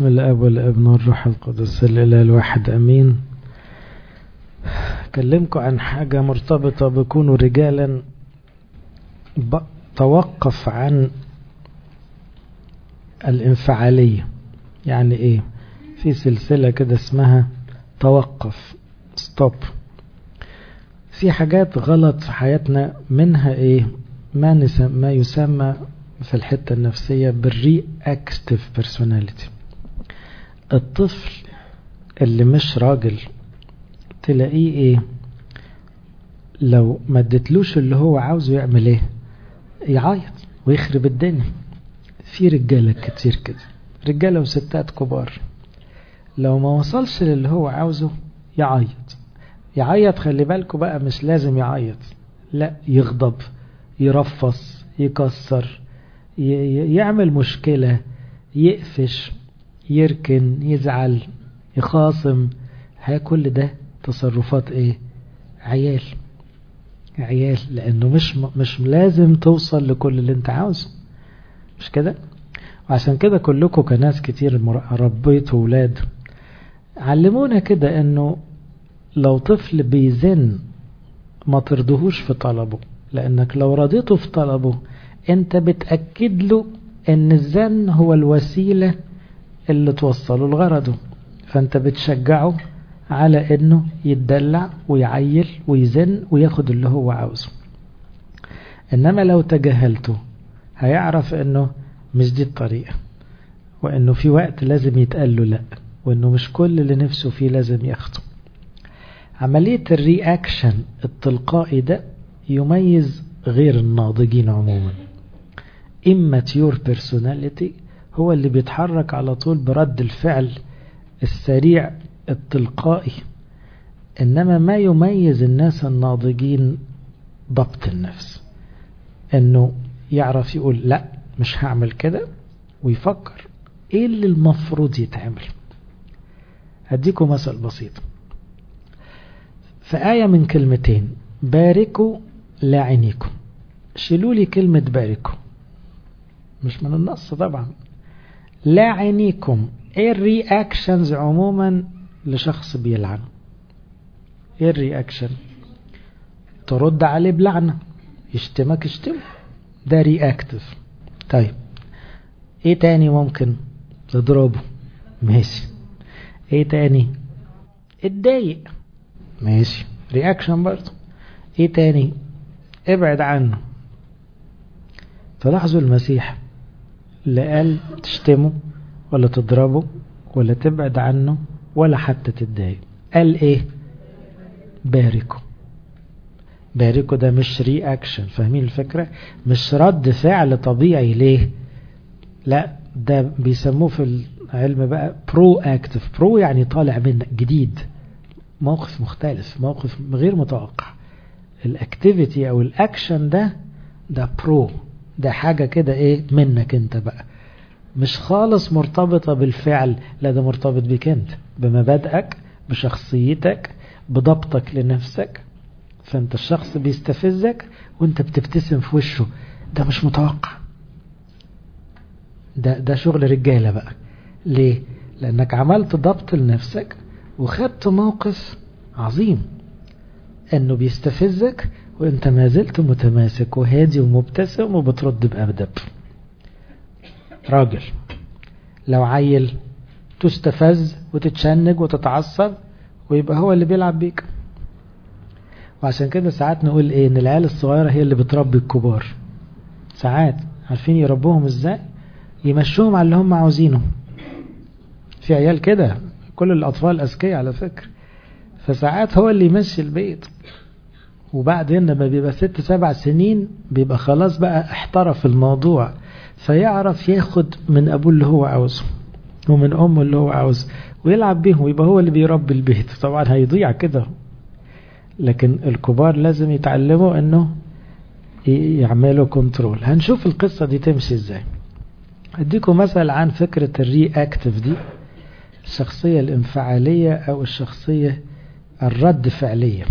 بسم الاب والابن والروح القدس الاله الواحد امين اكلمكم عن حاجه مرتبطه بكونوا رجالا توقف عن الانفعاليه يعني ايه في سلسله كده اسمها توقف ستوب في حاجات غلط في حياتنا منها ايه ما, نسم ما يسمى في الحتة النفسية بالري اكتف بيرسوناليتي الطفل اللي مش راجل تلاقيه ايه لو ما اديتلوش اللي هو عاوزه يعمل ايه يعيط ويخرب الدنيا في رجالة كتير كده رجالة وستات كبار لو ما وصلش للي هو عاوزه يعيط يعيط خلي بالكوا بقى مش لازم يعيط لا يغضب يرفص يكسر يعمل مشكلة يقفش يركن يزعل يخاصم هي كل ده تصرفات ايه عيال عيال لانه مش مش لازم توصل لكل اللي انت عاوزه مش كده وعشان كده كلكم كناس كتير ربيتوا ولاد علمونا كده انه لو طفل بيزن ما ترضهوش في طلبه لانك لو رضيته في طلبه انت بتأكد له ان الزن هو الوسيلة اللي توصله لغرضه فانت بتشجعه على انه يتدلع ويعيل ويزن وياخد اللي هو عاوزه انما لو تجاهلته هيعرف انه مش دي الطريقة وانه في وقت لازم يتقال له لا وانه مش كل اللي نفسه فيه لازم ياخده عملية الرياكشن التلقائي ده يميز غير الناضجين عموما immature personality هو اللي بيتحرك على طول برد الفعل السريع التلقائي إنما ما يميز الناس الناضجين ضبط النفس إنه يعرف يقول لا مش هعمل كده ويفكر إيه اللي المفروض يتعمل هديكم مثل بسيط في آية من كلمتين باركوا لاعنيكم شيلوا لي كلمة باركوا مش من النص طبعا لاعنيكم ايه الرياكشنز عموما لشخص بيلعن ايه الرياكشن ترد عليه بلعنة يشتمك اشتمه ده رياكتيف طيب ايه تاني ممكن تضربه ماشي ايه تاني اتضايق ماشي رياكشن برضه ايه تاني ابعد عنه فلاحظوا المسيح لا قال تشتمه ولا تضربه ولا تبعد عنه ولا حتى تتضايق قال ايه باركوا باركوا ده مش رياكشن فاهمين الفكرة مش رد فعل طبيعي ليه لا ده بيسموه في العلم بقى برو اكتف برو يعني طالع منك جديد موقف مختلف موقف غير متوقع الاكتيفيتي او الاكشن ده ده برو ده حاجة كده ايه منك انت بقى مش خالص مرتبطة بالفعل لا ده مرتبط بك انت بمبادئك بشخصيتك بضبطك لنفسك فانت الشخص بيستفزك وانت بتبتسم في وشه ده مش متوقع ده ده شغل رجالة بقى ليه لانك عملت ضبط لنفسك وخدت موقف عظيم انه بيستفزك وانت ما زلت متماسك وهادي ومبتسم وبترد بأدب راجل لو عيل تستفز وتتشنج وتتعصب ويبقى هو اللي بيلعب بيك وعشان كده ساعات نقول ايه ان العيال الصغيرة هي اللي بتربي الكبار ساعات عارفين يربوهم ازاي يمشوهم على اللي هم عاوزينه في عيال كده كل الاطفال اذكياء على فكرة فساعات هو اللي يمشي البيت وبعدين لما بيبقى ست سبع سنين بيبقى خلاص بقى احترف الموضوع فيعرف ياخد من ابوه اللي هو عاوزه ومن امه اللي هو عاوزه ويلعب بيهم ويبقى هو اللي بيربي البيت طبعا هيضيع كده لكن الكبار لازم يتعلموا انه يعملوا كنترول هنشوف القصة دي تمشي ازاي اديكم مثل عن فكرة الري اكتف دي الشخصية الانفعالية او الشخصية الرد فعلية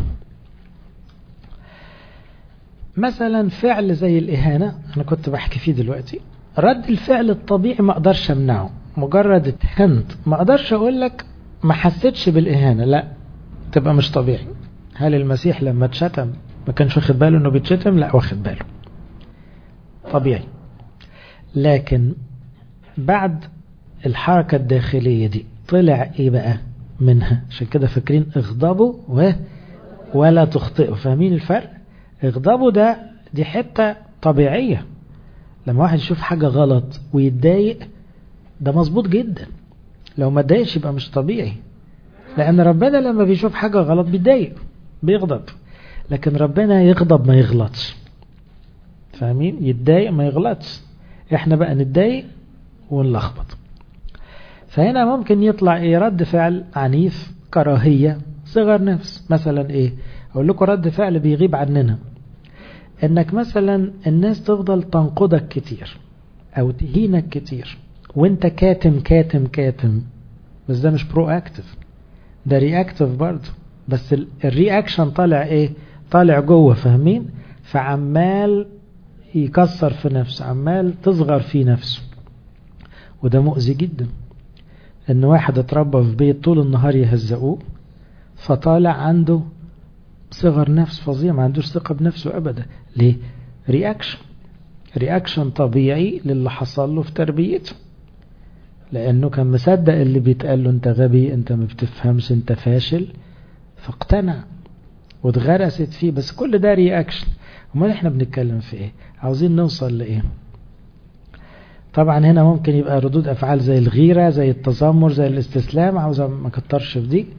مثلا فعل زي الإهانة أنا كنت بحكي فيه دلوقتي رد الفعل الطبيعي ما أقدرش أمنعه مجرد اتهنت ما اقدرش اقول لك ما حسيتش بالاهانه لا تبقى مش طبيعي هل المسيح لما اتشتم ما كانش واخد باله انه بيتشتم لا واخد باله طبيعي لكن بعد الحركة الداخلية دي طلع ايه بقى منها عشان كده فاكرين اغضبوا و ولا تخطئوا فاهمين الفرق اغضبوا ده دي حتة طبيعية لما واحد يشوف حاجة غلط ويتضايق ده مظبوط جدا لو ما اتضايقش يبقى مش طبيعي لأن ربنا لما بيشوف حاجة غلط بيتضايق بيغضب لكن ربنا يغضب ما يغلطش فاهمين يتضايق ما يغلطش احنا بقى نتضايق ونلخبط فهنا ممكن يطلع ايه رد فعل عنيف كراهية صغر نفس مثلا ايه اقول لكم رد فعل بيغيب عننا انك مثلا الناس تفضل تنقدك كتير او تهينك كتير وانت كاتم كاتم كاتم بس ده مش برو اكتف ده رياكتيف برضه بس الرياكشن طالع ايه طالع جوه فاهمين فعمال يكسر في نفسه عمال تصغر في نفسه وده مؤذي جدا ان واحد اتربى في بيت طول النهار يهزقوه فطالع عنده صغر نفس فظيع ما عندوش ثقة بنفسه ابدا ليه رياكشن رياكشن طبيعي للي حصل له في تربيته لانه كان مصدق اللي بيتقال له انت غبي انت ما بتفهمش انت فاشل فاقتنع واتغرست فيه بس كل ده رياكشن امال احنا بنتكلم في ايه عاوزين نوصل لايه طبعا هنا ممكن يبقى ردود افعال زي الغيره زي التذمر زي الاستسلام عاوز ما كترش في دي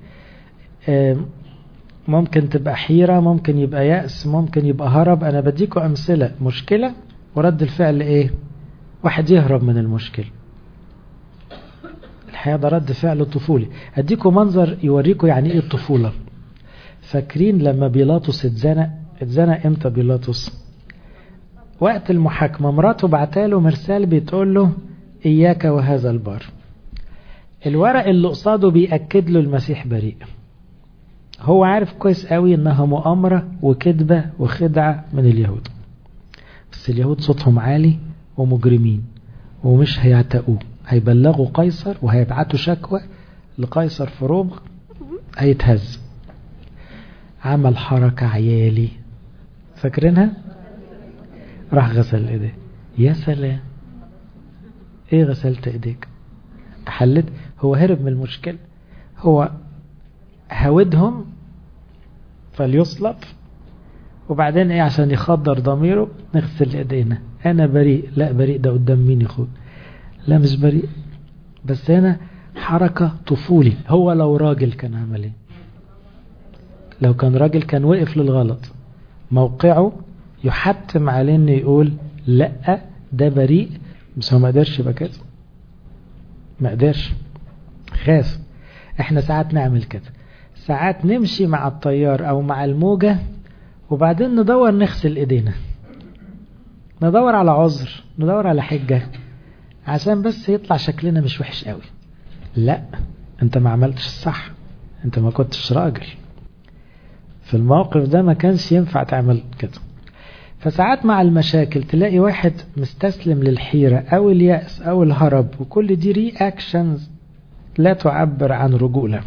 ممكن تبقى حيره ممكن يبقى يأس ممكن يبقى هرب انا بديكوا امثله مشكله ورد الفعل ايه واحد يهرب من المشكله الحقيقه ده رد فعل طفولي اديكوا منظر يوريكوا يعني ايه الطفوله فاكرين لما بيلاطس اتزنق اتزنق امتى بيلاطس وقت المحاكمة مراته بعتاله مرسال بتقول له إياك وهذا البار الورق اللي قصاده بيأكد له المسيح بريء هو عارف كويس قوي انها مؤامرة وكذبة وخدعة من اليهود بس اليهود صوتهم عالي ومجرمين ومش هيعتقوه هيبلغوا قيصر وهيبعتوا شكوى لقيصر في روما هيتهز عمل حركة عيالي فاكرينها راح غسل ايديه يا سلام ايه غسلت ايديك حلت هو هرب من المشكلة هو هودهم فليصلب وبعدين ايه عشان يخدر ضميره نغسل ايدينا انا بريء لا بريء ده قدام مين يخوض لا مش بريء بس هنا حركة طفولي هو لو راجل كان عمل ايه لو كان راجل كان وقف للغلط موقعه يحتم عليه انه يقول لا ده بريء بس هو ما قدرش يبقى كده ما قدرش خاف احنا ساعات نعمل كده ساعات نمشي مع التيار او مع الموجة وبعدين ندور نغسل ايدينا ندور على عذر ندور على حجة عشان بس يطلع شكلنا مش وحش قوي لا انت ما عملتش الصح انت ما كنتش راجل في الموقف ده ما كانش ينفع تعمل كده فساعات مع المشاكل تلاقي واحد مستسلم للحيرة أو اليأس أو الهرب وكل دي رياكشنز لا تعبر عن رجولة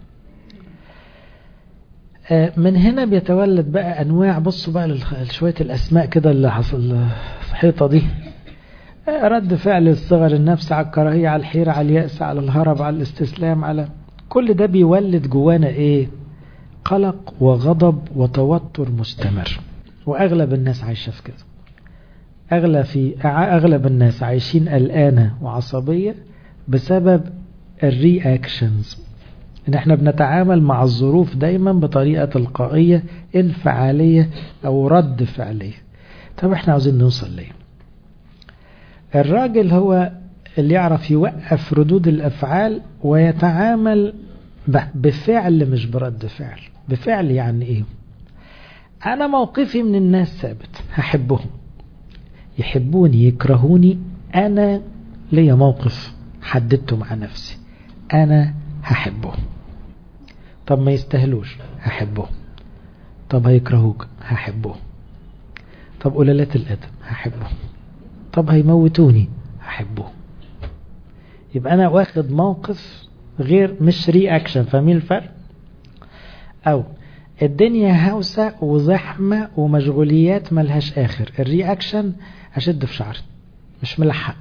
من هنا بيتولد بقى أنواع بصوا بقى شوية الأسماء كده اللي حصل في الحيطة دي رد فعل الصغر النفس على الكراهية على الحيرة على اليأس على الهرب على الاستسلام على كل ده بيولد جوانا ايه قلق وغضب وتوتر مستمر واغلب الناس عايشه في كده اغلب في اغلب الناس عايشين قلقانه وعصبيه بسبب الرياكشنز ان احنا بنتعامل مع الظروف دايما بطريقه تلقائيه انفعاليه او رد فعليه طب احنا عاوزين نوصل ليه الراجل هو اللي يعرف يوقف ردود الافعال ويتعامل بفعل مش برد فعل بفعل يعني ايه انا موقفي من الناس ثابت هحبهم يحبوني يكرهوني انا ليا موقف حددته مع نفسي انا هحبهم طب ما يستاهلوش هحبهم طب هيكرهوك هحبهم طب قلالات الادب هحبهم طب هيموتوني هحبهم يبقى أنا واخد موقف غير مش رياكشن فاهمين الفرق أو الدنيا هوسة وزحمة ومشغوليات ملهاش آخر الرياكشن أشد في شعري مش ملحق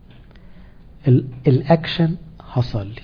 الأكشن حصل لي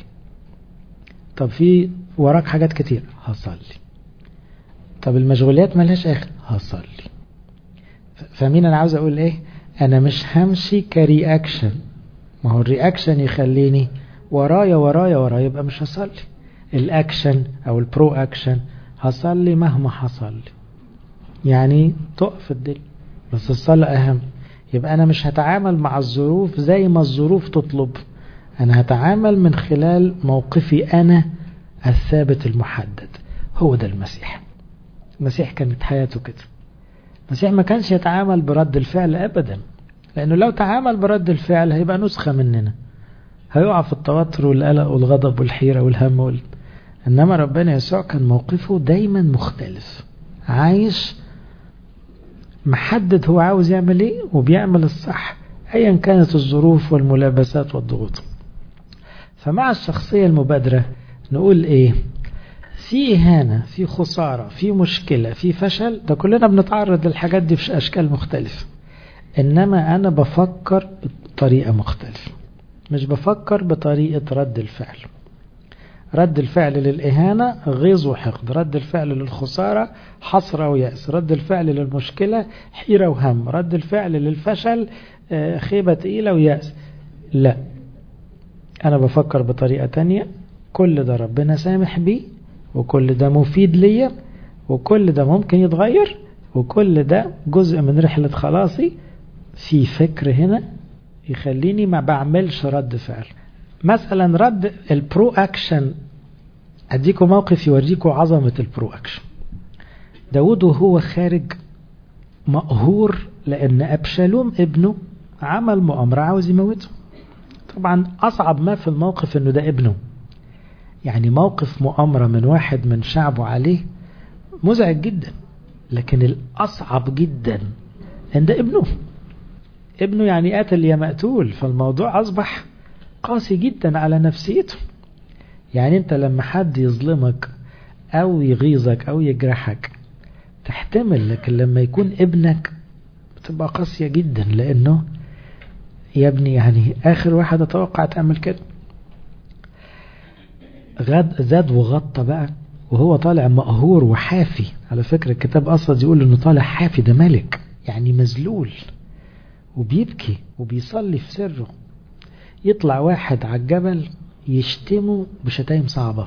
طب في وراك حاجات كتير حصل لي طب المشغوليات ملهاش آخر حصل لي فمين أنا عاوز أقول إيه أنا مش همشي كرياكشن ما هو الرياكشن يخليني ورايا ورايا ورايا يبقى مش هصلي الأكشن أو البرو أكشن هصلي مهما حصل لي يعني تقف الدنيا بس الصلاة أهم يبقى أنا مش هتعامل مع الظروف زي ما الظروف تطلب أنا هتعامل من خلال موقفي أنا الثابت المحدد هو ده المسيح المسيح كانت حياته كده المسيح ما كانش يتعامل برد الفعل أبدا لأنه لو تعامل برد الفعل هيبقى نسخة مننا هيقع في التوتر والقلق والغضب والحيرة والهم وال... إنما ربنا يسوع كان موقفه دايما مختلف عايش محدد هو عاوز يعمل ايه وبيعمل الصح ايا كانت الظروف والملابسات والضغوط فمع الشخصية المبادرة نقول ايه في إهانة في خسارة في مشكلة في فشل ده كلنا بنتعرض للحاجات دي في أشكال مختلفة إنما أنا بفكر بطريقة مختلفة مش بفكر بطريقة رد الفعل رد الفعل للإهانة غيظ وحقد رد الفعل للخسارة حسرة ويأس رد الفعل للمشكلة حيرة وهم رد الفعل للفشل خيبة تقيلة ويأس لا أنا بفكر بطريقة تانية كل ده ربنا سامح بيه وكل ده مفيد ليا وكل ده ممكن يتغير وكل ده جزء من رحلة خلاصي في فكر هنا يخليني ما بعملش رد فعل مثلا رد البرو اكشن اديكم موقف يوريكم عظمة البرو اكشن داود وهو خارج مقهور لان ابشالوم ابنه عمل مؤامرة عاوز يموته طبعا اصعب ما في الموقف انه ده ابنه يعني موقف مؤامرة من واحد من شعبه عليه مزعج جدا لكن الاصعب جدا ان ده ابنه ابنه يعني قاتل يا مقتول فالموضوع اصبح قاسي جدا على نفسيته يعني انت لما حد يظلمك او يغيظك او يجرحك تحتمل لكن لما يكون ابنك بتبقى قاسية جدا لانه يا ابني يعني اخر واحد اتوقع تعمل كده غد زاد وغطى بقى وهو طالع مقهور وحافي على فكرة الكتاب أصلا يقول انه طالع حافي ده ملك يعني مذلول وبيبكي وبيصلي في سره يطلع واحد على الجبل يشتمه بشتايم صعبة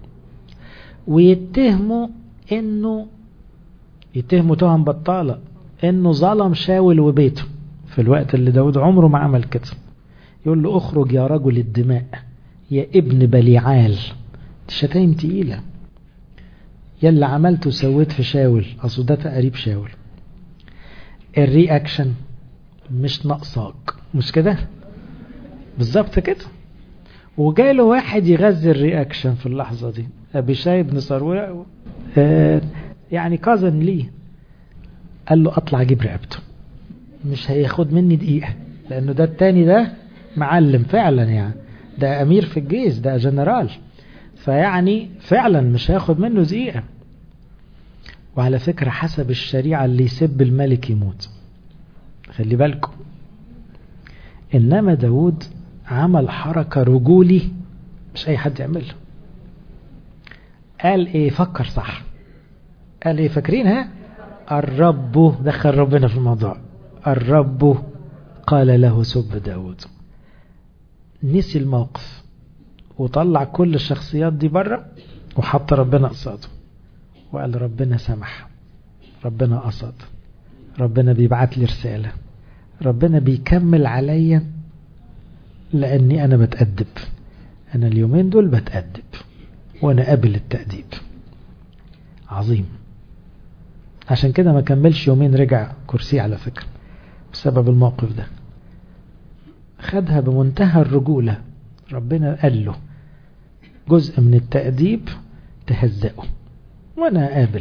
ويتهمه انه يتهمه تهم بطالة انه ظلم شاول وبيته في الوقت اللي داود عمره ما عمل كده يقول له اخرج يا رجل الدماء يا ابن بليعال شتايم تقيلة يلا عملت وسويت في شاول اصل ده تقريب شاول الرياكشن مش ناقصاك مش كده بالظبط كده وجاله واحد يغذي الرياكشن في اللحظة دي أبيشاي بن صروع آه يعني كازن ليه قال له أطلع أجيب رقبته مش هياخد مني دقيقة لأنه ده التاني ده معلم فعلا يعني ده أمير في الجيش ده جنرال فيعني فعلا مش هياخد منه دقيقة وعلى فكرة حسب الشريعة اللي يسب الملك يموت خلي بالكم إنما داود عمل حركة رجولي مش أي حد يعملها قال إيه فكر صح قال إيه فاكرين ها الرب دخل ربنا في الموضوع الرب قال له سب داود نسي الموقف وطلع كل الشخصيات دي بره وحط ربنا قصاده وقال ربنا سمح ربنا قصد ربنا بيبعت لي رسالة ربنا بيكمل عليا لأني أنا بتأدب أنا اليومين دول بتأدب وأنا قابل التأديب عظيم عشان كده ما كملش يومين رجع كرسي على فكرة بسبب الموقف ده خدها بمنتهى الرجولة ربنا قال له جزء من التأديب تهزئه وأنا قابل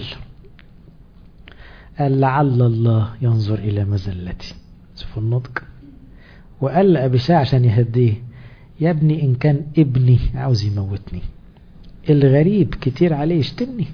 قال لعل الله ينظر إلى مزلتي شوفوا النطق وقال لأبيشاع عشان يهديه يا ابني إن كان ابني عاوز يموتني الغريب كتير عليه يشتمني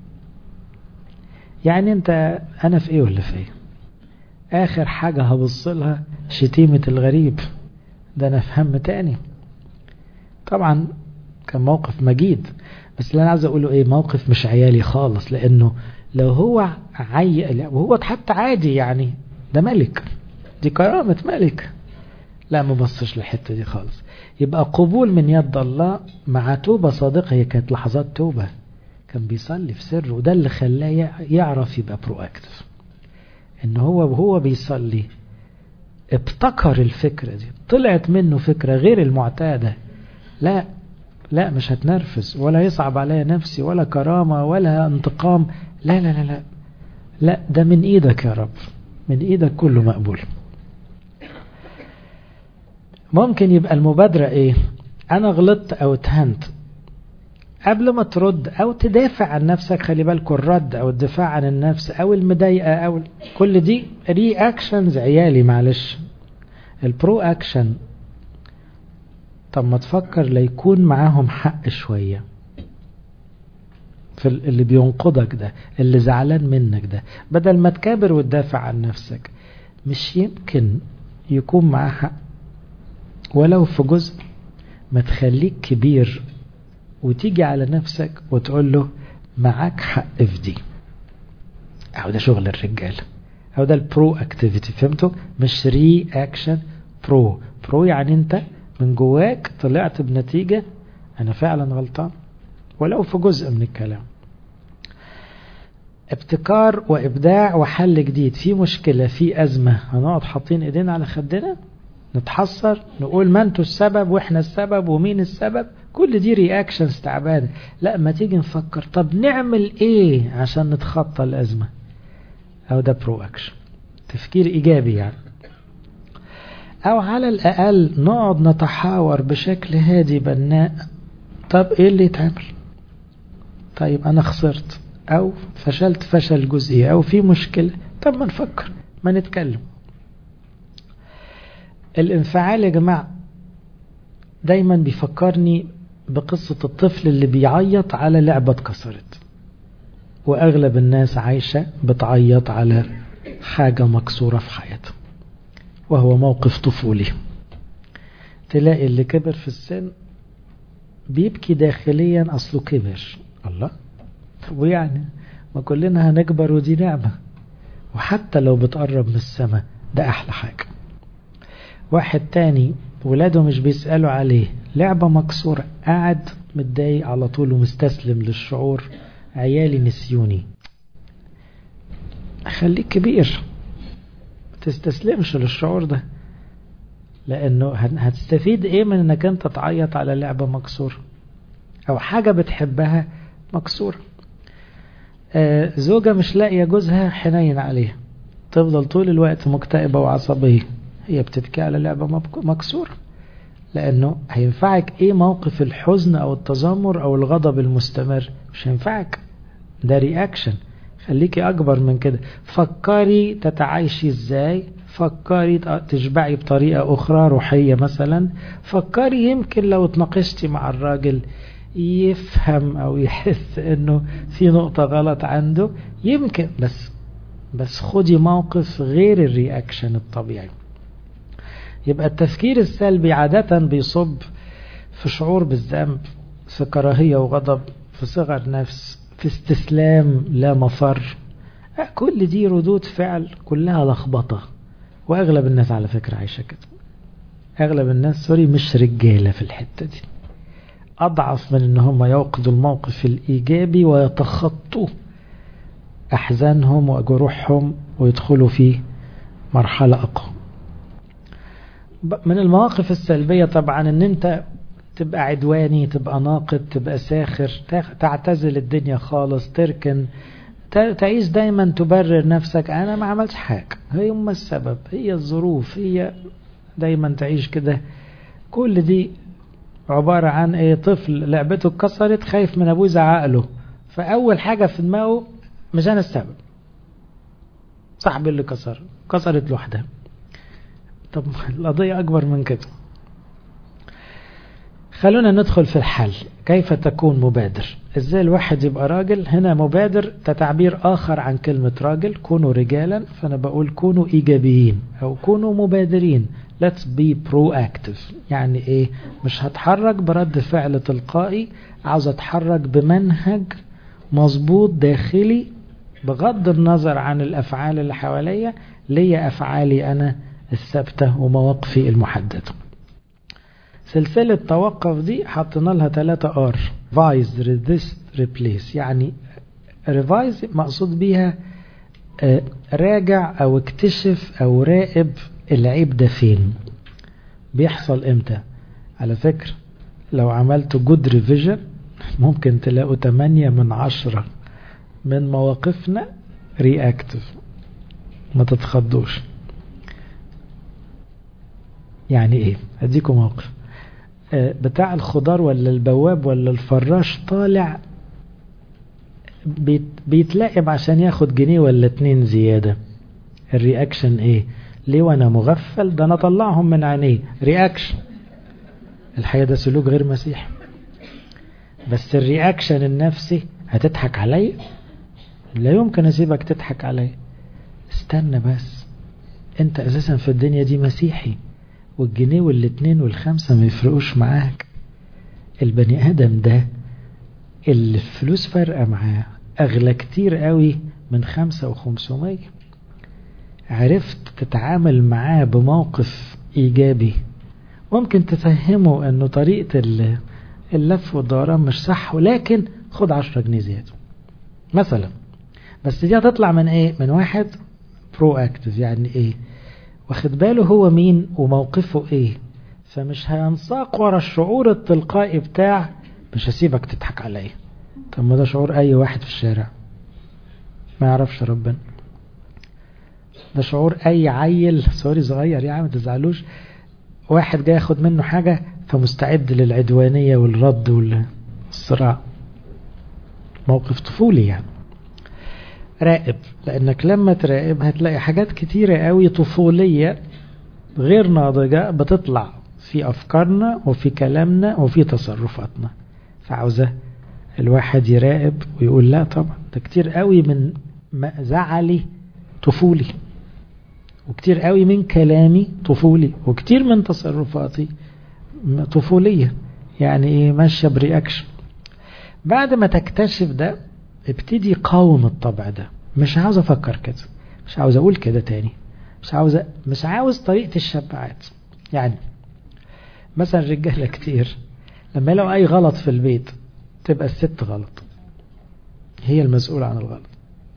يعني انت انا في ايه ولا في ايه اخر حاجة هبص لها شتيمة الغريب ده انا في هم تاني طبعا كان موقف مجيد بس اللي انا عايز اقوله ايه موقف مش عيالي خالص لانه لو هو عي وهو حتى عادي يعني ده ملك دي كرامة ملك لا ما بصش للحتة دي خالص يبقى قبول من يد الله مع توبة صادقة هي كانت لحظات توبة كان بيصلي في سر وده اللي خلاه يعرف يبقى برو اكتف ان هو وهو بيصلي ابتكر الفكرة دي طلعت منه فكرة غير المعتادة لا لا مش هتنرفز ولا يصعب عليا نفسي ولا كرامة ولا انتقام لا لا لا لا لا ده من ايدك يا رب من ايدك كله مقبول ممكن يبقى المبادرة ايه انا غلطت او اتهنت قبل ما ترد او تدافع عن نفسك خلي بالكوا الرد او الدفاع عن النفس او المضايقه او كل دي ري اكشنز عيالي معلش البرو اكشن طب ما تفكر ليكون معاهم حق شويه في اللي بينقضك ده اللي زعلان منك ده بدل ما تكابر وتدافع عن نفسك مش يمكن يكون معاه حق ولو في جزء ما تخليك كبير وتيجي على نفسك وتقول له معاك حق في دي او ده شغل الرجال او ده البرو اكتيفيتي فهمتوا مش ري اكشن برو برو يعني انت من جواك طلعت بنتيجة انا فعلا غلطان ولو في جزء من الكلام ابتكار وابداع وحل جديد في مشكلة في ازمة هنقعد حاطين ايدينا على خدنا نتحسر نقول ما انتوا السبب واحنا السبب ومين السبب كل دي رياكشنز تعبانه لا ما تيجي نفكر طب نعمل ايه عشان نتخطى الازمه او ده برو اكشن تفكير ايجابي يعني او على الاقل نقعد نتحاور بشكل هادي بناء طب ايه اللي يتعمل طيب انا خسرت او فشلت فشل جزئي او في مشكله طب ما نفكر ما نتكلم الانفعال يا جماعه دايما بيفكرني بقصة الطفل اللي بيعيط على لعبة اتكسرت وأغلب الناس عايشة بتعيط على حاجة مكسورة في حياتها وهو موقف طفولي تلاقي اللي كبر في السن بيبكي داخليا أصله كبر الله ويعني ما كلنا هنكبر ودي نعمة وحتى لو بتقرب من السماء ده أحلى حاجة واحد تاني ولاده مش بيسألوا عليه لعبة مكسورة قاعد متضايق على طول ومستسلم للشعور عيالي نسيوني خليك كبير تستسلمش للشعور ده لانه هتستفيد ايه من انك انت تعيط على لعبة مكسورة او حاجة بتحبها مكسورة آه زوجة مش لاقية جوزها حنين عليها تفضل طول الوقت مكتئبة وعصبية هي بتبكي على لعبة مكسورة لأنه هينفعك إيه موقف الحزن أو التذمر أو الغضب المستمر مش هينفعك ده رياكشن خليكي أكبر من كده فكري تتعايشي إزاي فكري تشبعي بطريقة أخرى روحية مثلا فكري يمكن لو اتناقشتي مع الراجل يفهم أو يحس إنه في نقطة غلط عنده يمكن بس بس خدي موقف غير الرياكشن الطبيعي يبقى التفكير السلبي عادة بيصب في شعور بالذنب في كراهية وغضب في صغر نفس في استسلام لا مفر كل دي ردود فعل كلها لخبطة وأغلب الناس على فكرة عايشة كده أغلب الناس سوري مش رجالة في الحتة دي أضعف من إن هم يوقدوا الموقف الإيجابي ويتخطوا أحزانهم وجروحهم ويدخلوا في مرحلة أقوى من المواقف السلبية طبعا ان انت تبقى عدواني تبقى ناقد تبقى ساخر تعتزل الدنيا خالص تركن تعيش دايما تبرر نفسك انا ما عملتش حاجة هي هم السبب هي الظروف هي دايما تعيش كده كل دي عبارة عن ايه طفل لعبته اتكسرت خايف من ابوه يزعق له فاول حاجة في دماغه مش انا السبب صاحبي اللي كسر كسرت لوحدها طب القضية أكبر من كده خلونا ندخل في الحل كيف تكون مبادر ازاي الواحد يبقى راجل هنا مبادر تعبير اخر عن كلمة راجل كونوا رجالا فانا بقول كونوا ايجابيين او كونوا مبادرين let's be proactive يعني ايه مش هتحرك برد فعل تلقائي عاوز اتحرك بمنهج مظبوط داخلي بغض النظر عن الافعال اللي حواليا ليا افعالي انا الثابتة ومواقفي المحددة سلسلة توقف دي حطينا لها 3 ار ريفايز ريزيست ريبليس يعني ريفايز مقصود بيها راجع او اكتشف او راقب العيب ده فين بيحصل امتى على فكرة لو عملت جود ريفيجن ممكن تلاقوا 8 من 10 من مواقفنا رياكتيف ما تتخضوش يعني ايه اديكم موقف بتاع الخضار ولا البواب ولا الفراش طالع بيتلائم عشان ياخد جنيه ولا اتنين زيادة الرياكشن ايه ليه وانا مغفل ده انا طلعهم من عينيه رياكشن الحقيقة ده سلوك غير مسيحي بس الرياكشن النفسي هتضحك عليا لا يمكن اسيبك تضحك عليا استنى بس انت اساسا في الدنيا دي مسيحي والجنيه والاتنين والخمسة ما يفرقوش معاك البني ادم ده اللي الفلوس فارقة معاه اغلى كتير قوي من خمسة وخمسمية عرفت تتعامل معاه بموقف ايجابي ممكن تفهمه انه طريقة اللف والدوران مش صح ولكن خد عشرة جنيه زيادة مثلا بس دي هتطلع من ايه من واحد برو اكتف يعني ايه واخد باله هو مين وموقفه ايه فمش هينساق ورا الشعور التلقائي بتاع مش هسيبك تضحك عليا طب ما ده شعور اي واحد في الشارع ما يعرفش ربنا ده شعور اي عيل سوري صغير يعني ما تزعلوش واحد جاي ياخد منه حاجة فمستعد للعدوانية والرد والصراع موقف طفولي يعني راقب لانك لما تراقب هتلاقي حاجات كتيرة قوي طفولية غير ناضجة بتطلع في افكارنا وفي كلامنا وفي تصرفاتنا فعاوزة الواحد يراقب ويقول لا طبعا ده كتير قوي من زعلي طفولي وكتير قوي من كلامي طفولي وكتير من تصرفاتي طفولية يعني ايه ماشية برياكشن بعد ما تكتشف ده ابتدي قاوم الطبع ده مش عاوز افكر كده مش عاوز اقول كده تاني مش عاوز مش عاوز طريقة الشبعات يعني مثلا رجالة كتير لما يلاقوا اي غلط في البيت تبقى الست غلط هي المسؤولة عن الغلط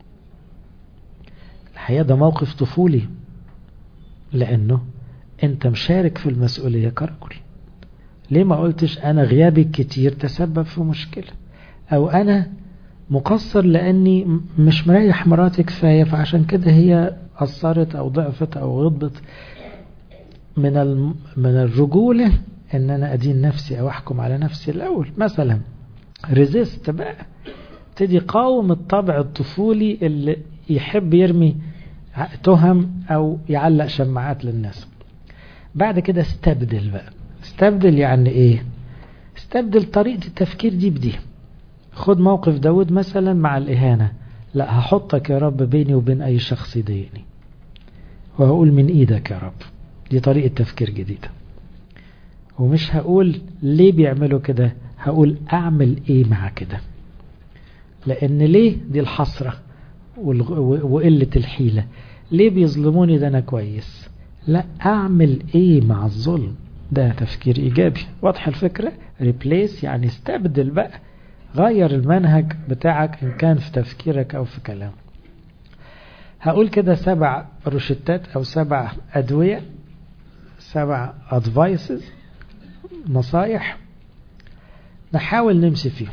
الحقيقة ده موقف طفولي لأنه أنت مشارك في المسؤولية كرجل ليه ما قلتش أنا غيابي كتير تسبب في مشكلة أو أنا مقصر لأني مش مريح مراتي كفاية فعشان كده هي قصرت أو ضعفت أو غضبت من من الرجولة ان انا ادين نفسي او احكم على نفسي الاول مثلا ريزيست بقى ابتدي قاوم الطبع الطفولي اللي يحب يرمي تهم او يعلق شماعات للناس بعد كده استبدل بقى استبدل يعني ايه استبدل طريقة التفكير دي بدي خد موقف داود مثلا مع الإهانة لا هحطك يا رب بيني وبين أي شخص يضايقني وهقول من إيدك يا رب دي طريقة تفكير جديدة ومش هقول ليه بيعملوا كده هقول أعمل إيه مع كده لأن ليه دي الحسرة وقلة الحيلة ليه بيظلموني ده أنا كويس لا أعمل إيه مع الظلم ده تفكير إيجابي واضح الفكرة ريبليس يعني استبدل بقى غير المنهج بتاعك إن كان في تفكيرك أو في كلامك هقول كده سبع روشتات أو سبع أدوية سبع advices نصايح نحاول نمشي فيهم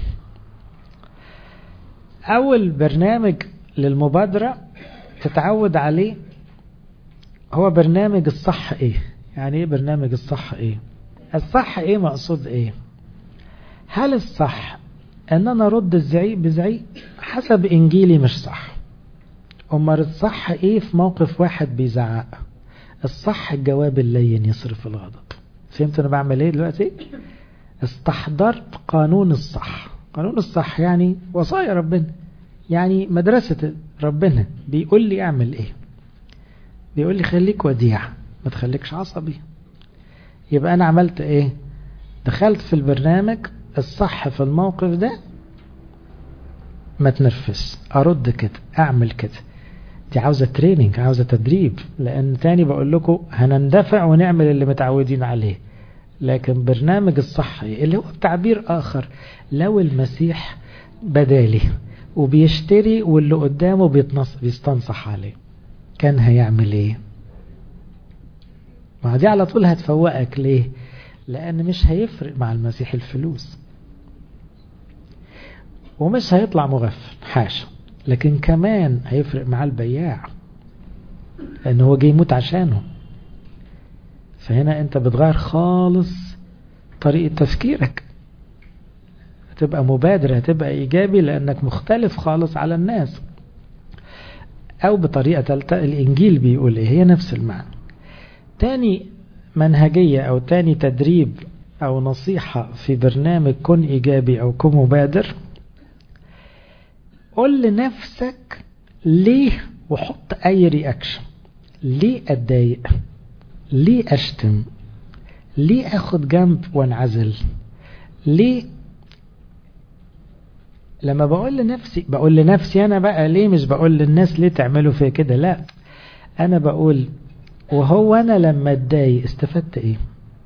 أول برنامج للمبادرة تتعود عليه هو برنامج الصح ايه يعني ايه برنامج الصح ايه الصح ايه مقصود ايه هل الصح ان انا ارد الزعيق بزعيق حسب انجيلي مش صح امال الصح ايه في موقف واحد بيزعق الصح الجواب اللين يصرف الغضب فهمت انا بعمل ايه دلوقتي استحضرت قانون الصح قانون الصح يعني وصايا ربنا يعني مدرسة ربنا بيقول لي اعمل ايه بيقول لي خليك وديع ما تخليكش عصبي يبقى انا عملت ايه دخلت في البرنامج الصح في الموقف ده ما تنفس ارد كده اعمل كده دي عاوزة تريننج عاوزة تدريب لان تاني بقول لكم هنندفع ونعمل اللي متعودين عليه لكن برنامج الصحي اللي هو تعبير اخر لو المسيح بدالي وبيشتري واللي قدامه بيتنص بيستنصح عليه كان هيعمل ايه ما دي على طول هتفوقك ليه لان مش هيفرق مع المسيح الفلوس ومش هيطلع مغفل حاشا لكن كمان هيفرق مع البياع لان هو جاي يموت عشانه فهنا انت بتغير خالص طريقة تفكيرك هتبقى مبادر هتبقى ايجابي لانك مختلف خالص على الناس او بطريقة تالتة الانجيل بيقول ايه هي نفس المعنى تاني منهجية او تاني تدريب او نصيحة في برنامج كن ايجابي او كن مبادر قول لنفسك ليه وحط اي رياكشن ليه اتضايق ليه اشتم ليه اخد جنب وانعزل ليه لما بقول لنفسي بقول لنفسي انا بقى ليه مش بقول للناس ليه تعملوا فيا كده لا انا بقول وهو انا لما اتضايق استفدت ايه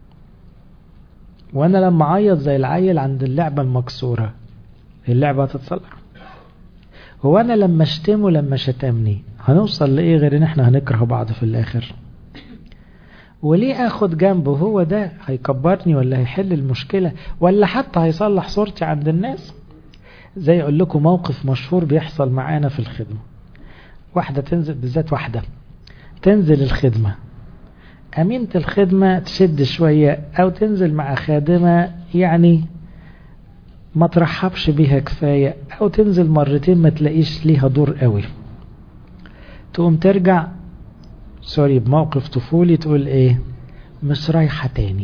وانا لما اعيط زي العيل عند اللعبة المكسورة اللعبة هتتصلح هو انا لما اشتمه لما شتمني هنوصل لايه غير ان احنا هنكره بعض في الاخر وليه اخد جنبه هو ده هيكبرني ولا هيحل المشكلة ولا حتى هيصلح صورتي عند الناس زي اقول لكم موقف مشهور بيحصل معانا في الخدمة واحدة تنزل بالذات واحدة تنزل الخدمة أمينة الخدمة تشد شوية أو تنزل مع خادمة يعني ما ترحبش بيها كفاية أو تنزل مرتين ما تلاقيش ليها دور قوي تقوم ترجع سوري بموقف طفولي تقول ايه مش رايحة تاني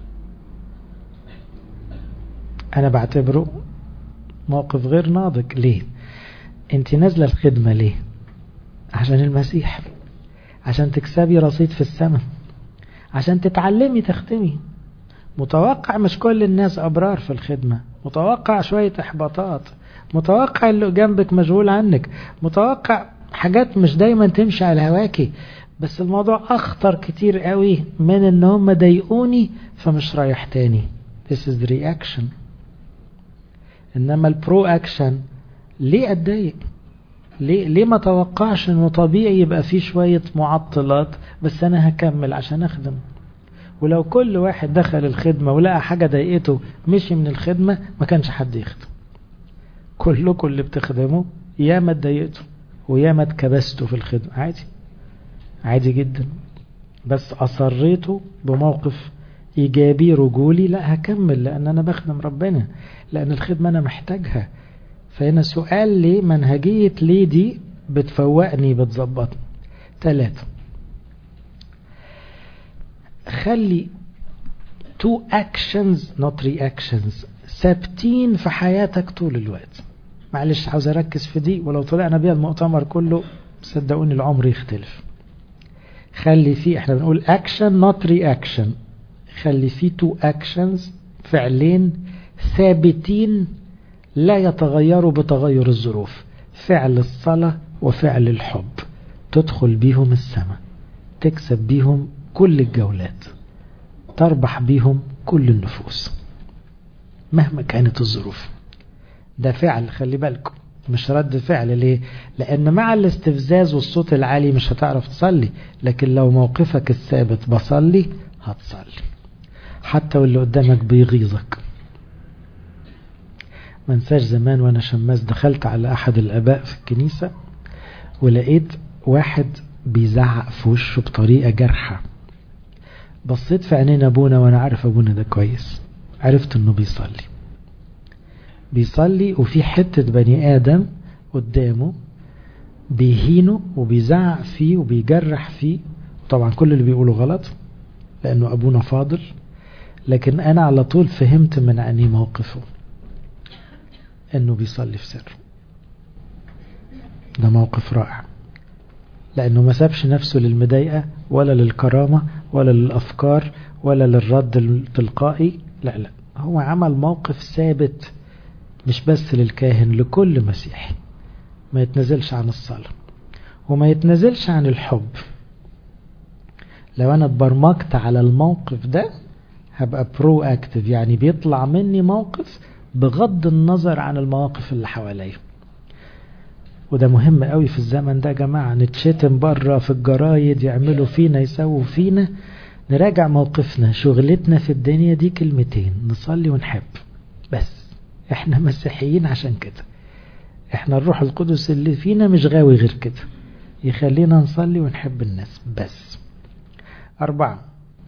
انا بعتبره موقف غير ناضج ليه انت نازلة الخدمة ليه عشان المسيح عشان تكسبي رصيد في السماء عشان تتعلمي تختمي متوقع مش كل الناس أبرار في الخدمة متوقع شوية إحباطات متوقع اللي جنبك مشغول عنك متوقع حاجات مش دايما تمشي على هواكي بس الموضوع أخطر كتير قوي من إن هم ضايقوني فمش رايح تاني this is the reaction إنما البرو أكشن ليه أتضايق ليه, ليه ما توقعش إنه طبيعي يبقى فيه شوية معطلات بس أنا هكمل عشان أخدم ولو كل واحد دخل الخدمة ولقى حاجة ضايقته مشي من الخدمة ما كانش حد يخدم كلكم اللي بتخدموا يا ما اتضايقتوا ويا ما اتكبستوا في الخدمة عادي عادي جدا بس أصريته بموقف إيجابي رجولي لا هكمل لأن أنا بخدم ربنا لأن الخدمة أنا محتاجها فهنا سؤال ليه منهجية ليه دي بتفوقني بتظبطني ثلاثة خلي two actions not reactions ثابتين في حياتك طول الوقت معلش عاوز اركز في دي ولو طلعنا بيها المؤتمر كله صدقوني العمر يختلف خلي فيه احنا بنقول action not reaction خلي فيه two actions فعلين ثابتين لا يتغيروا بتغير الظروف فعل الصلاة وفعل الحب تدخل بيهم السماء تكسب بيهم كل الجولات تربح بيهم كل النفوس مهما كانت الظروف ده فعل خلي بالكم مش رد فعل ليه لان مع الاستفزاز والصوت العالي مش هتعرف تصلي لكن لو موقفك الثابت بصلي هتصلي حتى واللي قدامك بيغيظك ما انساش زمان وانا شماس دخلت على احد الاباء في الكنيسة ولقيت واحد بيزعق في وشه بطريقة جارحة بصيت في عينين ابونا وانا عارف ابونا ده كويس عرفت انه بيصلي بيصلي وفي حتة بني ادم قدامه بيهينه وبيزعق فيه وبيجرح فيه طبعا كل اللي بيقوله غلط لانه ابونا فاضل لكن أنا على طول فهمت من عينيه موقفه أنه بيصلي في سر ده موقف رائع لأنه ما سابش نفسه للمضايقة ولا للكرامة ولا للأفكار ولا للرد التلقائي لا لا هو عمل موقف ثابت مش بس للكاهن لكل مسيحي ما يتنزلش عن الصلاة وما يتنزلش عن الحب لو أنا اتبرمجت على الموقف ده هبقى برو اكتف يعني بيطلع مني موقف بغض النظر عن المواقف اللي حواليا وده مهم قوي في الزمن ده يا جماعة نتشتم بره في الجرايد يعملوا فينا يسووا فينا نراجع موقفنا شغلتنا في الدنيا دي كلمتين نصلي ونحب بس احنا مسيحيين عشان كده احنا الروح القدس اللي فينا مش غاوي غير كده يخلينا نصلي ونحب الناس بس أربعة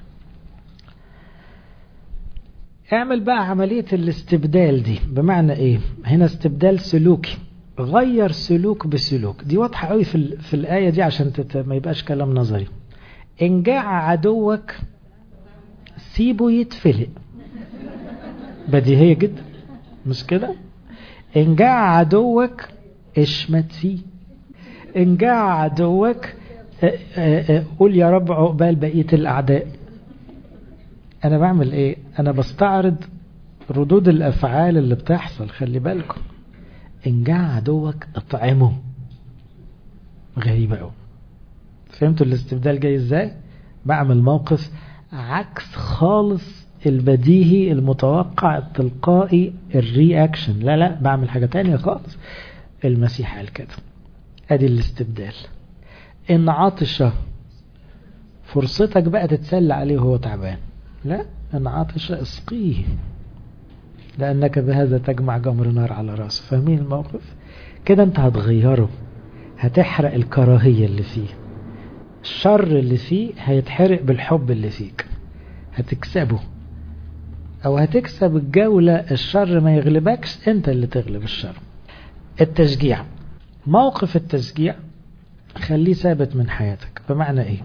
اعمل بقى عملية الاستبدال دي بمعنى ايه هنا استبدال سلوكي غير سلوك بسلوك دي واضحة قوي في, في الآية دي عشان تت... ما يبقاش كلام نظري إن جاع عدوك سيبه يتفلق بديهية جدا مش كده إن جاع عدوك اشمت فيه إن جاع عدوك قول يا رب عقبال بقية الأعداء أنا بعمل إيه أنا بستعرض ردود الأفعال اللي بتحصل خلي بالكم إن جاع عدوك اطعمه غريبة أوي فهمتوا الاستبدال جاي ازاي بعمل موقف عكس خالص البديهي المتوقع التلقائي الرياكشن لا لا بعمل حاجة تانية خالص المسيح قال كده ادي الاستبدال ان عطش فرصتك بقى تتسلى عليه وهو تعبان لا ان عطش اسقيه لانك بهذا تجمع جمر نار على راسه فاهمين الموقف كده انت هتغيره هتحرق الكراهية اللي فيه الشر اللي فيه هيتحرق بالحب اللي فيك هتكسبه او هتكسب الجولة الشر ما يغلبكش انت اللي تغلب الشر التشجيع موقف التشجيع خليه ثابت من حياتك بمعنى ايه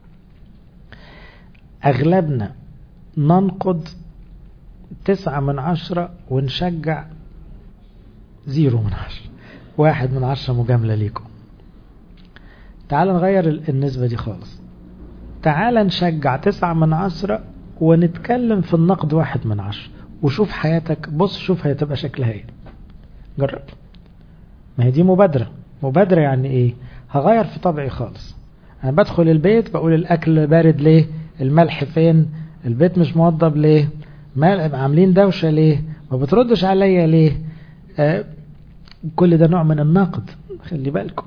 اغلبنا ننقد تسعة من عشرة ونشجع زيرو من عشرة واحد من عشرة مجاملة ليكم تعال نغير النسبة دي خالص تعال نشجع تسعة من عشرة ونتكلم في النقد واحد من عشرة وشوف حياتك بص شوف هتبقى شكلها ايه جرب ما هي دي مبادرة مبادرة يعني ايه هغير في طبعي خالص انا بدخل البيت بقول الاكل بارد ليه الملح فين البيت مش موضب ليه عاملين دوشة ليه ما بتردش عليا ليه آه كل ده نوع من النقد خلي بالكم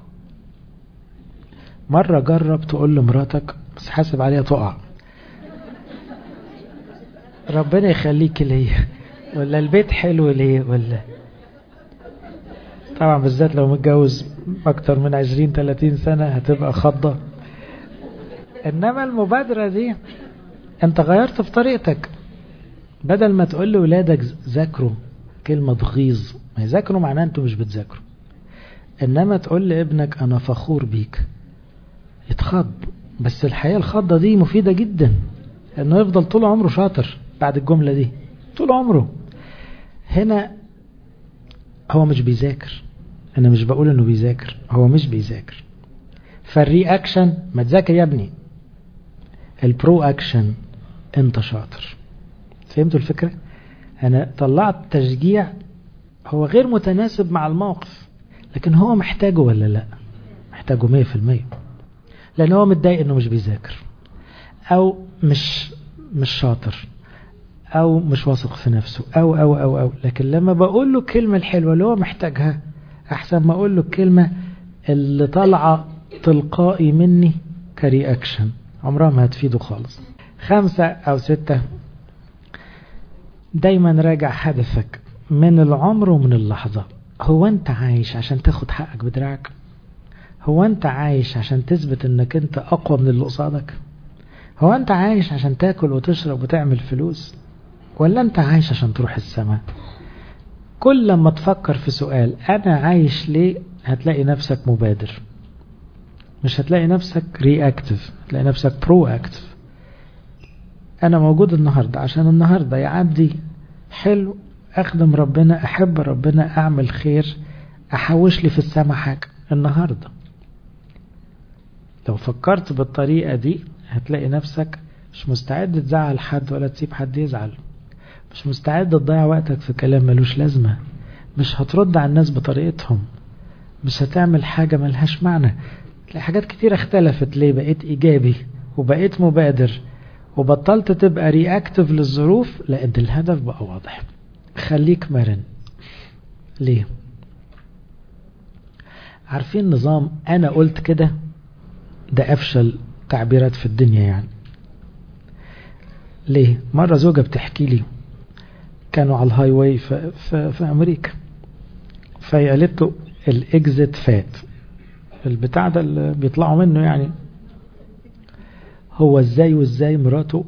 مرة جرب تقول لمراتك بس حاسب عليها تقع ربنا يخليك ليه ولا البيت حلو ليه ولا طبعا بالذات لو متجوز اكتر من عشرين تلاتين سنة هتبقى خضة انما المبادرة دي انت غيرت في طريقتك بدل ما تقول لولادك ذاكروا كلمة تغيظ ما يذاكروا معناه انتوا مش بتذاكروا انما تقول لابنك انا فخور بيك يتخض بس الحقيقة الخضة دي مفيدة جدا انه يفضل طول عمره شاطر بعد الجملة دي طول عمره هنا هو مش بيذاكر انا مش بقول انه بيذاكر هو مش بيذاكر فالرياكشن ما تذاكر يا ابني البرو اكشن انت شاطر فهمتوا الفكرة انا طلعت تشجيع هو غير متناسب مع الموقف لكن هو محتاجه ولا لا محتاجه مية في المية لان هو متضايق انه مش بيذاكر او مش مش شاطر او مش واثق في نفسه او او او او لكن لما بقول له الكلمة الحلوة اللي هو محتاجها احسن ما اقول له الكلمة اللي طالعة تلقائي مني كرياكشن عمرها ما هتفيده خالص خمسة او ستة دايما راجع هدفك من العمر ومن اللحظة هو انت عايش عشان تاخد حقك بدراعك هو انت عايش عشان تثبت انك انت اقوى من اللي قصادك هو انت عايش عشان تاكل وتشرب وتعمل فلوس ولا انت عايش عشان تروح السماء كل لما تفكر في سؤال انا عايش ليه هتلاقي نفسك مبادر مش هتلاقي نفسك رياكتيف هتلاقي نفسك برو اكتيف أنا موجود النهاردة عشان النهاردة يعدي حلو أخدم ربنا أحب ربنا أعمل خير أحوش لي في السما حاجة النهاردة لو فكرت بالطريقة دي هتلاقي نفسك مش مستعد تزعل حد ولا تسيب حد يزعل مش مستعد تضيع وقتك في كلام ملوش لازمة مش هترد على الناس بطريقتهم مش هتعمل حاجة ملهاش معنى تلاقي حاجات كتير اختلفت ليه بقيت إيجابي وبقيت مبادر وبطلت تبقى رياكتيف للظروف لأن الهدف بقى واضح خليك مرن ليه عارفين نظام أنا قلت كده ده أفشل تعبيرات في الدنيا يعني ليه مرة زوجة بتحكي لي كانوا على الهاي واي في, في, في أمريكا فهي قالت له الإكزيت فات البتاع ده اللي بيطلعوا منه يعني هو ازاي وازاي مراته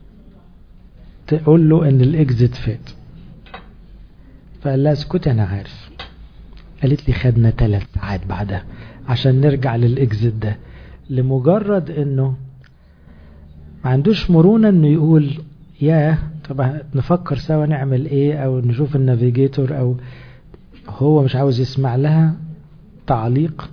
تقول له ان الاكزيت فات فقال لها اسكتي انا عارف قالت لي خدنا ثلاث ساعات بعدها عشان نرجع للاكزيت ده لمجرد انه ما عندوش مرونة انه يقول يا طب نفكر سوا نعمل ايه او نشوف النافيجيتور او هو مش عاوز يسمع لها تعليق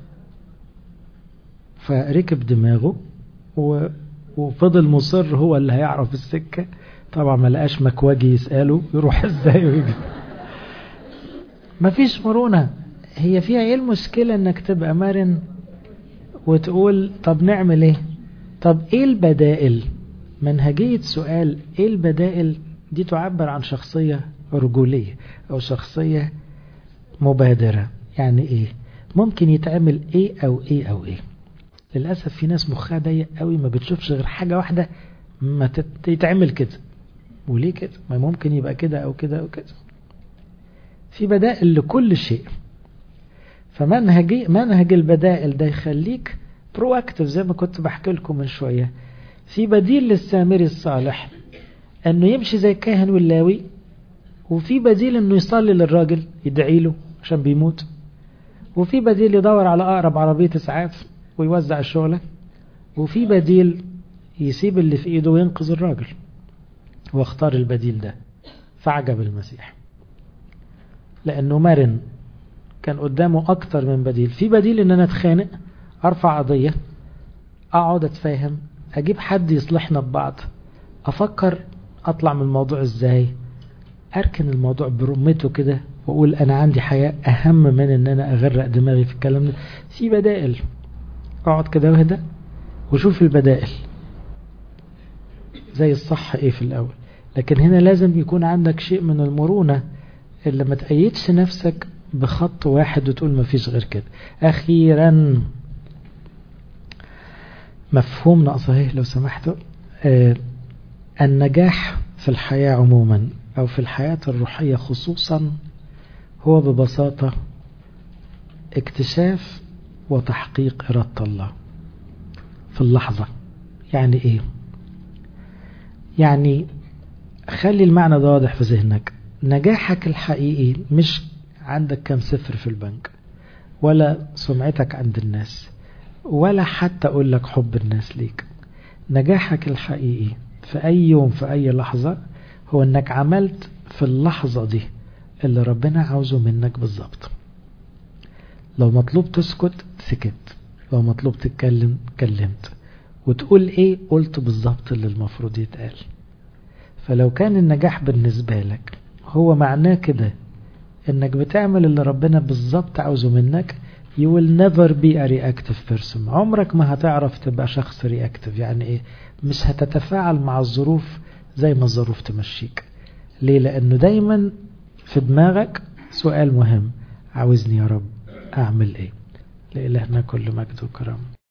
فركب دماغه و وفضل مصر هو اللي هيعرف السكة طبعا ما لقاش مكواجي يسأله يروح ازاي ويجي مفيش مرونة هي فيها ايه المشكلة انك تبقى مرن وتقول طب نعمل ايه طب ايه البدائل منهجية سؤال ايه البدائل دي تعبر عن شخصية رجولية او شخصية مبادرة يعني ايه ممكن يتعمل ايه او ايه او ايه للأسف في ناس مخها ضيق قوي ما بتشوفش غير حاجة واحدة ما تتعمل كده وليه كده ما ممكن يبقى كده أو كده أو كده في بدائل لكل شيء فمنهج منهج البدائل ده يخليك برو اكتف زي ما كنت بحكي لكم من شوية في بديل للسامري الصالح انه يمشي زي الكاهن واللاوي وفي بديل انه يصلي للراجل يدعي له عشان بيموت وفي بديل يدور على اقرب عربية اسعاف ويوزع الشغلة وفي بديل يسيب اللي في ايده وينقذ الراجل واختار البديل ده فعجب المسيح لانه مرن كان قدامه اكتر من بديل في بديل ان انا اتخانق ارفع قضية اقعد اتفاهم اجيب حد يصلحنا ببعض افكر اطلع من الموضوع ازاي اركن الموضوع برمته كده واقول انا عندي حياة اهم من ان انا اغرق دماغي في الكلام ده في بدائل اقعد كده واهدى وشوف البدائل زي الصح ايه في الاول لكن هنا لازم يكون عندك شيء من المرونة اللي ما تأيدش نفسك بخط واحد وتقول ما فيش غير كده اخيرا مفهوم ناقصه لو سمحتوا آه النجاح في الحياة عموما او في الحياة الروحية خصوصا هو ببساطة اكتشاف وتحقيق إرادة الله في اللحظة يعني إيه يعني خلي المعنى ده واضح في ذهنك نجاحك الحقيقي مش عندك كم صفر في البنك ولا سمعتك عند الناس ولا حتى أقول لك حب الناس ليك نجاحك الحقيقي في أي يوم في أي لحظة هو أنك عملت في اللحظة دي اللي ربنا عاوزه منك بالظبط لو مطلوب تسكت سكت لو مطلوب تتكلم كلمت وتقول ايه قلت بالظبط اللي المفروض يتقال فلو كان النجاح بالنسبة لك هو معناه كده انك بتعمل اللي ربنا بالظبط عاوزه منك you will never be a reactive person عمرك ما هتعرف تبقى شخص reactive يعني ايه مش هتتفاعل مع الظروف زي ما الظروف تمشيك ليه لانه دايما في دماغك سؤال مهم عاوزني يا رب اعمل ايه لإلهنا كل مجد وكرم